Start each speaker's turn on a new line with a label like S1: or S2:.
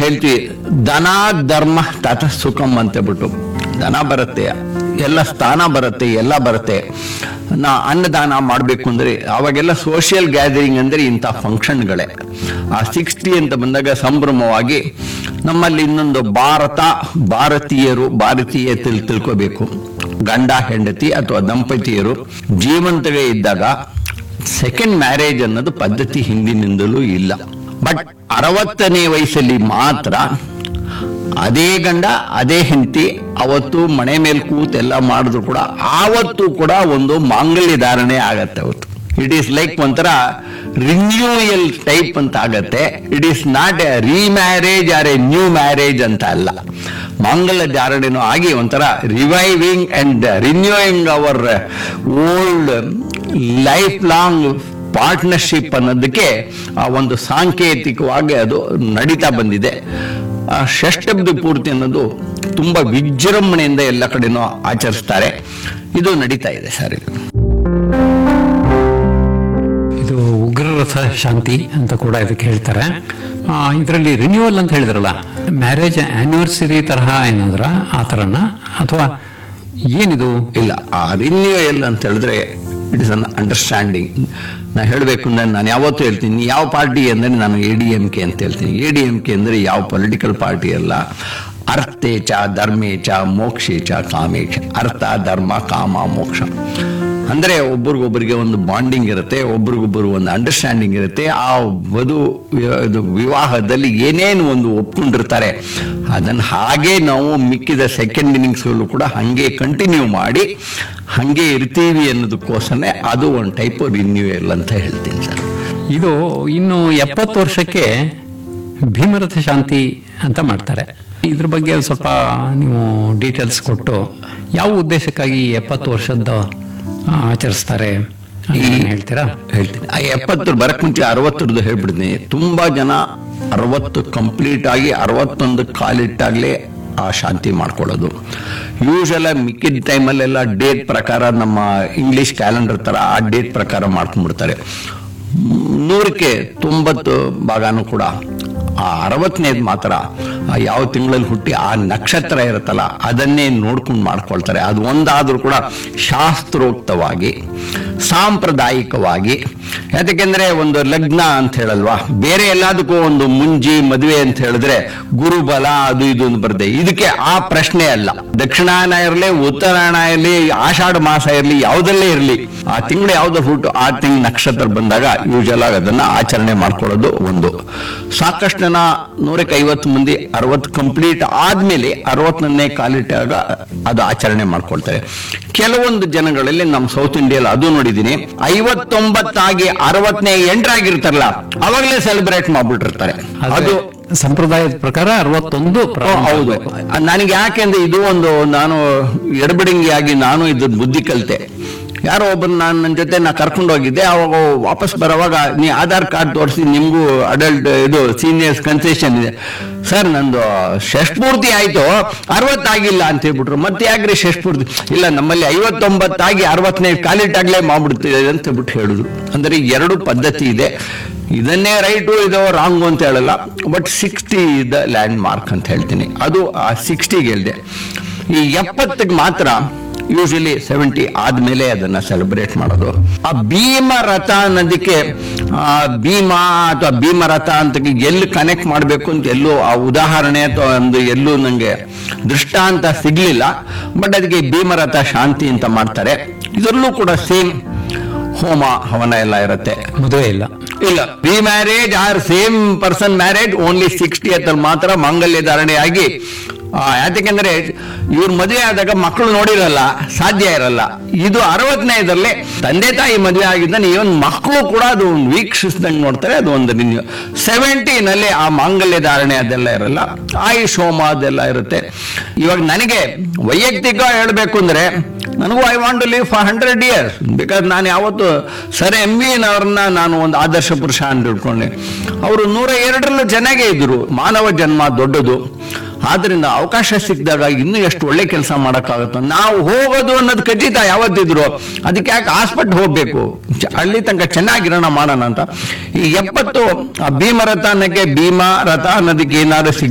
S1: ಹೇಳ್ತೀವಿ ದನ ಧರ್ಮ ತತ ಸುಖಂ ಅಂತ ಬಿಟ್ಟು ದನ ಬರುತ್ತೆ ಎಲ್ಲ ಸ್ಥಾನ ಬರುತ್ತೆ ಎಲ್ಲ ಬರುತ್ತೆ ನಾ ಅನ್ನದಾನ ಮಾಡಬೇಕು ಅಂದ್ರೆ ಅವಾಗೆಲ್ಲ ಸೋಷಿಯಲ್ ಗ್ಯಾದರಿಂಗ್ ಅಂದ್ರೆ ಇಂಥ ಫಂಕ್ಷನ್ಗಳೇ ಆ ಸಿಕ್ಸ್ಟಿ ಅಂತ ಬಂದಾಗ ಸಂಭ್ರಮವಾಗಿ ನಮ್ಮಲ್ಲಿ ಇನ್ನೊಂದು ಭಾರತ ಭಾರತೀಯರು ಭಾರತೀಯ ತಿಳ್ ತಿಳ್ಕೋಬೇಕು ಗಂಡ ಹೆಂಡತಿ ಅಥವಾ ದಂಪತಿಯರು ಜೀವಂತವೇ ಇದ್ದಾಗ ಸೆಕೆಂಡ್ ಮ್ಯಾರೇಜ್ ಅನ್ನೋದು ಪದ್ಧತಿ ಹಿಂದಿನಿಂದಲೂ ಇಲ್ಲ ಬಟ್ ಅರವತ್ತನೇ ವಯಸ್ಸಲ್ಲಿ ಮಾತ್ರ ಅದೇ ಗಂಡ ಅದೇ ಹೆಂಡತಿ ಅವತ್ತು ಮನೆ ಮೇಲೆ ಕೂತ್ ಎಲ್ಲ ಮಾಡಿದ್ರು ಕೂಡ ಆವತ್ತು ಕೂಡ ಒಂದು ಮಾಂಗಲ್ಯ ಧಾರಣೆ ಆಗತ್ತೆ ಅವತ್ತು ಇಟ್ ಈಸ್ ಲೈಕ್ ಒಂಥರ ರಿನ್ಯೂಯಲ್ ಟೈಪ್ ಅಂತ ಆಗತ್ತೆ it is not a remarriage or a new marriage ಅಂತ ಅಲ್ಲ ಮಾಂಗಲ್ಯ ಧಾರಣೆನೂ ಆಗಿ ಒಂಥರ reviving and renewing our old life long partnership ಅನ್ನೋದಕ್ಕೆ ಆ ಒಂದು ಸಾಂಕೇತಿಕವಾಗಿ ಅದು ನಡೀತಾ ಬಂದಿದೆ ಆ ಷಷ್ಟಬ್ದಿ ಪೂರ್ತಿ ಅನ್ನೋದು ತುಂಬಾ ವಿಜೃಂಭಣೆಯಿಂದ ಎಲ್ಲ ಕಡೆನೂ ಆಚರಿಸ್ತಾರೆ ಇದು ನಡೀತಾ ಇದೆ ಸರ್ ಇದು
S2: ಇದು ಉಗ್ರರಥ ಶಾಂತಿ ಅಂತ ಕೂಡ ಇದಕ್ಕೆ ಹೇಳ್ತಾರೆ ಇದರಲ್ಲಿ ರಿನ್ಯೂವಲ್ ಅಂತ ಹೇಳಿದ್ರಲ್ಲ ಮ್ಯಾರೇಜ್ ಆನಿವರ್ಸರಿ ತರಹ ಏನಾದ್ರ ಆ ಥರನ ಅಥವಾ ಏನಿದು
S1: ಇಲ್ಲ ಆ ರಿನ್ಯೂಯಲ್ ಅಂತ ಹೇಳಿದ್ರೆ ಇಟ್ ಇಸ್ ಅನ್ ಅಂಡರ್ಸ್ಟ್ಯಾಂಡಿಂಗ್ ನಾ ಹೇಳಬೇಕು ಅಂದ್ರೆ ನಾನು ಯಾವತ್ತೂ ಹೇಳ್ತೀನಿ ನೀ ಯಾವ ಪಾರ್ಟಿ ಅಂದರೆ ನಾನು ಎ ಡಿ ಎಂ ಕೆ ಅಂತ ಹೇಳ್ತೀನಿ ಎ ಡಿ ಎಂ ಕೆ ಅಂದರೆ ಯಾವ ಪೊಲಿಟಿಕಲ್ ಪಾರ್ಟಿ ಅಲ್ಲ ಅರ್ಥೇಚ ಧರ್ಮೇಚ ಮೋಕ್ಷೇಚ ಕಾಮೇಚ ಅರ್ಥ ಧರ್ಮ ಕಾಮ ಮೋಕ್ಷ ಅಂದ್ರೆ ಒಬ್ರಿಗೊಬ್ಬರಿಗೆ ಒಂದು ಬಾಂಡಿಂಗ್ ಇರುತ್ತೆ ಒಬ್ರಿಗೊಬ್ಬರು ಒಂದು ಅಂಡರ್ಸ್ಟ್ಯಾಂಡಿಂಗ್ ಇರುತ್ತೆ ಆ ವಧು ವಿ- ಇದು ವಿವಾಹದಲ್ಲಿ ಏನೇನು ಒಂದು ಒಪ್ಕೊಂಡಿರ್ತಾರೆ ಅದನ್ನು ಹಾಗೆ ನಾವು ಮಿಕ್ಕಿದ ಸೆಕೆಂಡ್ ಇನ್ನಿಂಗ್ಸ್ಗಳು ಕೂಡ ಹಾಗೆ ಕಂಟಿನ್ಯೂ ಮಾಡಿ ಹಾಗೆ ಇರ್ತೀವಿ ಅನ್ನೋದಕ್ಕೋಸ್ಕರನೇ ಅದು ಒಂದು ಟೈಪ್ ರಿನ್ಯೂಯಲ್ ಅಂತ ಹೇಳ್ತೀನಿ ಸರ್
S2: ಇದು ಇನ್ನು ಎಪ್ಪತ್ತು ವರ್ಷಕ್ಕೆ ಭೀಮರಥ ಶಾಂತಿ ಅಂತ ಮಾಡ್ತಾರೆ ಇದ್ರ ಬಗ್ಗೆ ಒಂದ್ ಸ್ವಲ್ಪ ನೀವು ಡೀಟೇಲ್ಸ್ ಕೊಟ್ಟು ಯಾವ ಉದ್ದೇಶಕ್ಕಾಗಿ ಎಪ್ಪತ್ತು ವರ್ಷದ ಆ, ಆಚರಿಸ್ತಾರೆ ಅಂತ ಏನ್ ಹೇಳ್ತೀರಾ
S1: ಹೇಳ್ತೀನಿ ಆ ಎಪ್ಪತ್ತರ ಬರಕ್ ಮುಂಚೆ ಅರವತ್ತರದ್ದು ಹೇಳ್ಬಿಡ್ತೀನಿ ತುಂಬಾ ಜನ ಅರವತ್ತು ಕಂಪ್ಲೀಟ್ ಆಗಿ ಅರವತ್ತೊಂದು ಕಾಲಿಟ್ಟಾಗ್ಲೇ ಆ ಶಾಂತಿ ಮಾಡ್ಕೊಳ್ಳೋದು ಯೂಶಲ್ ಮಿಕ್ಕಿದ ಟೈಮಲ್ಲೆಲ್ಲ ಡೇಟ್ ಪ್ರಕಾರ ನಮ್ಮ ಇಂಗ್ಲಿಷ್ ಕ್ಯಾಲೆಂಡರ್ ತರ ಆ ಡೇಟ್ ಪ್ರಕಾರ ಮಾಡ್ಕೊಂಡ್ಬಿಡ್ತಾರೆ ನೂರಕ್ಕೆ ತೊಂಬತ್ತು ಭಾಗನೂ ಕೂಡ ಆ ಅರವತ್ತನೇದು ಮಾತ್ರ ಆ ಯಾವ ತಿಂಗಳಲ್ಲಿ ಹುಟ್ಟಿ ಆ ನಕ್ಷತ್ರ ಇರುತ್ತಲ್ಲ ಅದನ್ನೇ ನೋಡ್ಕೊಂಡು ಮಾಡ್ಕೊಳ್ತಾರೆ ಅದು ಒಂದಾದ್ರೂ ಕೂಡ ಶಾಸ್ತ್ರೋಕ್ತವಾಗಿ ಸಾಂಪ್ರದಾಯಿಕವಾಗಿ ಯಾಕೆಂದ್ರೆ ಒಂದು ಲಗ್ನ ಅಂತ ಹೇಳಲ್ವಾ ಬೇರೆ ಎಲ್ಲದಕ್ಕೂ ಒಂದು ಮುಂಜಿ ಮದುವೆ ಅಂತ ಹೇಳಿದ್ರೆ ಗುರುಬಲ ಅದು ಇದು ಅಂತ ಬರುತ್ತೆ ಇದಕ್ಕೆ ಆ ಪ್ರಶ್ನೆ ಅಲ್ಲ ದಕ್ಷಿಣಾಯನ ಇರಲಿ ಉತ್ತರಾಯಣ ಇರಲಿ ಆಷಾಢ ಮಾಸ ಇರಲಿ ಯಾವುದಲ್ಲೇ ಇರಲಿ ಆ ತಿಂಗಳು ಯಾವ್ದು ಹುಟ್ಟು ಆ ತಿಂಗ್ ನಕ್ಷತ್ರ ಬಂದಾಗ ಯೂಶಲ್ ಆಗಿ ಅದನ್ನ ಆಚರಣೆ ಮಾಡ್ಕೊಳ್ಳೋದು ಒಂದು ಸಾಕಷ್ಟು ಜನ ನೂರಕ್ಕೆ ಐವತ್ತು ಮಂದಿ ಅರವತ್ತು ಕಂಪ್ಲೀಟ್ ಆದ್ಮೇಲೆ ಅರವತ್ತನೇ ಕಾಲಿಟ್ಟಾಗ ಅದು ಆಚರಣೆ ಮಾಡ್ಕೊಳ್ತಾರೆ ಕೆಲವೊಂದು ಜನಗಳಲ್ಲಿ ನಮ್ಮ ಸೌತ್ ಇಂಡಿಯಲ್ಲಿ ಅದು ನೋಡಿದೀನಿ ಐವತ್ತೊಂಬತ್ತಾಗಿ ಅರವತ್ತನೇ ಎಂಟ್ರಾಗಿರ್ತಾರಲ್ಲ ಅವಾಗಲೇ ಸೆಲೆಬ್ರೇಟ್ ಮಾಡ್ಬಿಟ್ಟಿರ್ತಾರೆ
S2: ಆದ್ರೆ
S1: ಅದು
S2: ಸಂಪ್ರದಾಯದ ಪ್ರಕಾರ ಅರವತ್ತೊಂದು
S1: ಓ,
S2: ಪ್ರಾರಂಭ
S1: ಹೌದು
S2: ಆಗ್ಬೇಕು.
S1: ನನಗೆ ಯಾಕೆಂದ್ರೆ ಇದು ಒಂದು ನಾನು ಎಡಬಡಿಂಗಿಯಾಗಿ ನಾನು ಇದ್ರ ಬುದ್ಧಿ ಕಲಿತೆ ಯಾರೋ ಒಬ್ಬರು ನಾನು ನನ್ನ ಜೊತೆ ನಾ ಕರ್ಕೊಂಡು ಹೋಗಿದ್ದೆ ಅವಾಗ ವಾಪಸ್ ಬರೋವಾಗ ನೀ ಆಧಾರ್ ಕಾರ್ಡ್ ತೋರಿಸಿ ನಿಮಗೂ ಅಡಲ್ಟ್ ಇದು ಸೀನಿಯರ್ಸ್ ಕನ್ಸೆಷನ್ ಇದೆ ಸರ್ ನಂದು ಷಷ್ಪೂರ್ತಿ ಆಯ್ತು ಅರವತ್ತಾಗಿಲ್ಲ ಅಂತ ಹೇಳ್ಬಿಟ್ರು ಮತ್ತೆ ಯಾಕ್ರಿ ಷಷ್ಪೂರ್ತಿ ಇಲ್ಲ ನಮ್ಮಲ್ಲಿ ಐವತ್ತೊಂಬತ್ತಾಗಿ ಅರವತ್ತನೇ ಕಾಲಿಟ್ಟಾಗ್ಲೇ ಮಾಡ್ಬಿಡ್ತಿದೆ ಅಂತ ಹೇಳ್ಬಿಟ್ಟು ಹೇಳಿದ್ರು ಅಂದ್ರೆ ಎರಡು ಪದ್ಧತಿ ಇದೆ ಇದನ್ನೇ ರೈಟು ಇದು ರಾಂಗು ಅಂತ ಹೇಳಲ್ಲ but sixty the landmark ಅಂತ ಹೇಳ್ತೀನಿ ಅದು ಆ ಸಿಕ್ಸ್ಟಿಗೆ ಹೇಳಿದೆ ಈ ಎಪ್ಪತ್ತಿಗೆ ಮಾತ್ರ ಯೂಶಲಿ ಸೆವೆಂಟಿ ಆದ್ಮೇಲೆ ಅದನ್ನ ಸೆಲೆಬ್ರೇಟ್ ಮಾಡೋದು ಆ ಭೀಮ ರಥ ಅನ್ನೋದಕ್ಕೆ ಆ ಭೀಮ ಅಥವಾ ಭೀಮ ರಥ ಅಂತ ಎಲ್ಲಿ ಕನೆಕ್ಟ್ ಮಾಡಬೇಕು ಅಂತ ಎಲ್ಲೂ ಆ ಉದಾಹರಣೆ ಅಥವಾ ಒಂದು ಎಲ್ಲೂ ನಂಗೆ ದೃಷ್ಟಾಂತ ಸಿಗ್ಲಿಲ್ಲ ಬಟ್ ಅದಕ್ಕೆ ಭೀಮರಥ ಶಾಂತಿ ಅಂತ ಮಾಡ್ತಾರೆ ಇದರಲ್ಲೂ ಕೂಡ ಸೇಮ್ ಹೋಮ ಹವನ ಎಲ್ಲ ಇರುತ್ತೆ
S2: ಮದುವೆ ಇಲ್ಲ
S1: ಇಲ್ಲ pre marriage or same person marriage only sixty ಅಲ್ಲಿ ಮಾತ್ರ ಮಾಂಗಲ್ಯ ಧಾರಣೆಯಾಗಿ ಆ, ಯಾತಕ್ಕೆಂದ್ರೆ ಇವ್ರ ಮದುವೆ ಆದಾಗ ಮಕ್ಕಳು ನೋಡಿರಲ್ಲ ಸಾಧ್ಯ ಇರಲ್ಲ ಇದು ಅರವತ್ತನೇ ಇದರಲ್ಲಿ ತಂದೆ ತಾಯಿ ಮದುವೆ ಆಗಿದ್ದಾನೆ ಇವನ್ ಮಕ್ಕಳು ಕೂಡ ಅದು ಒಂದು ವೀಕ್ಷಿಸಿದಂಗೆ ನೋಡ್ತಾರೆ ಅದು ಒಂದು ರಿನ್ಯೂ ಸೆವೆಂಟಿನಲ್ಲಿ ಆ ಮಾಂಗಲ್ಯ ಧಾರಣೆ ಅದೆಲ್ಲ ಇರಲ್ಲ ಆಯುಷ್ ಹೋಮ ಅದೆಲ್ಲ ಇರುತ್ತೆ ಇವಾಗ ನನಗೆ ವೈಯಕ್ತಿಕ ಹೇಳಬೇಕು ಅಂದ್ರೆ ನನಗೂ I want to live for hundred years because ನಾನು ಯಾವತ್ತು ಸರ್ ಎಂ ವಿ ಅವ್ರನ್ನ ನಾನು ಒಂದು ಆದರ್ಶ ಪುರುಷ ಅಂತ ತಿಳ್ಕೊಂಡೆ ಅವರು ನೂರ ಎರಡರಲ್ಲೂ ಚೆನ್ನಾಗೇ ಇದ್ರು ಮಾನವ ಜನ್ಮ ದೊಡ್ಡದು ಆದ್ರಿಂದ ಅವಕಾಶ ಸಿಕ್ಕಿದಾಗ ಇನ್ನೂ ಎಷ್ಟು ಒಳ್ಳೆ ಕೆಲಸ ಮಾಡೋಕ್ಕಾಗುತ್ತೋ ನಾವು ಹೋಗೋದು ಅನ್ನೋದು ಖಚಿತ ಯಾವತ್ತಿದ್ರು ಅದಕ್ಕೆ ಯಾಕೆ ಹಾಸ್ಪಿಟ್ಲ್ ಹೋಗ್ಬೇಕು ಚ- ಅಲ್ಲಿ ತನಕ ಚೆನ್ನಾಗಿರೋಣ ಮಾಡೋಣ ಅಂತ ಈ ಎಪ್ಪತ್ತು ಆ ಭೀಮರಥ ಅನ್ನಕ್ಕೆ ಭೀಮ ರಥ ಅನ್ನೋದಕ್ಕೆ ಏನಾದ್ರು ಸಿಗ್